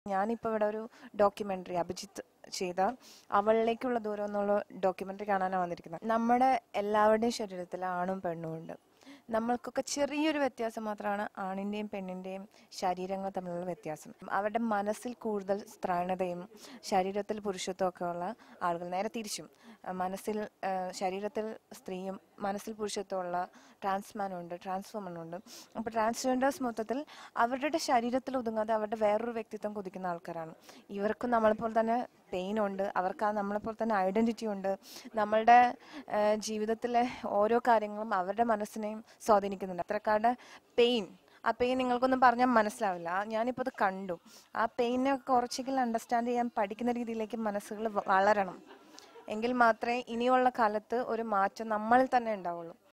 ഞാനിപ്പോൾ ഇവിടെ ഒരു ഡോക്യുമെന്ററി അഭിജിത്ത് ചെയ്ത അവളിലേക്കുള്ള ദൂരം എന്നുള്ള ഡോക്യുമെന്ററി കാണാനാണ് വന്നിരിക്കുന്നത് നമ്മുടെ എല്ലാവരുടെയും ശരീരത്തിൽ ആണും പെണ്ണും ഉണ്ട് നമ്മൾക്കൊക്കെ ചെറിയൊരു വ്യത്യാസം മാത്രമാണ് ആണിൻ്റെയും പെണ്ണിൻ്റെയും ശരീരങ്ങൾ തമ്മിലുള്ള വ്യത്യാസം അവരുടെ മനസ്സിൽ കൂടുതൽ സ്ത്രാണതയും ശരീരത്തിൽ പുരുഷത്വമൊക്കെ ഉള്ള ആളുകൾ നേരെ തിരിച്ചും അഹ് മനസ്സിൽ അഹ് ശരീരത്തിൽ സ്ത്രീയും മനസ്സിൽ പുരുഷത്വമുള്ള ട്രാൻസ്മാനും ഉണ്ട് ട്രാൻസ്ഫോമനും ഉണ്ട് അപ്പോൾ ട്രാൻസ്ജെൻഡേഴ്സ് മൊത്തത്തിൽ അവരുടെ ശരീരത്തിൽ ഒതുങ്ങാതെ അവരുടെ വേറൊരു വ്യക്തിത്വം കൊതിക്കുന്ന ആൾക്കാരാണ് ഇവർക്കും നമ്മളെപ്പോലെ തന്നെ പെയിൻ ഉണ്ട് അവർക്ക് ആ നമ്മളെപ്പോലെ തന്നെ ഐഡന്റിറ്റി ഉണ്ട് നമ്മളുടെ ആഹ് ജീവിതത്തിലെ ഓരോ കാര്യങ്ങളും അവരുടെ മനസ്സിനെയും സ്വാധീനിക്കുന്നുണ്ട് അത്രക്കാരുടെ പെയിൻ ആ പെയിൻ നിങ്ങൾക്കൊന്നും പറഞ്ഞാൽ മനസ്സിലാവില്ല ആ ഞാനിപ്പോൾ അത് കണ്ടു ആ പെയിനെ കുറച്ചെങ്കിലും അണ്ടർസ്റ്റാൻഡ് ചെയ്യാൻ പഠിക്കുന്ന രീതിയിലേക്ക് മനസ്സുകൾ വളരണം എങ്കിൽ മാത്രമേ ഇനിയുള്ള കാലത്ത് ഒരു മാറ്റം നമ്മളിൽ തന്നെ ഉണ്ടാവുള്ളൂ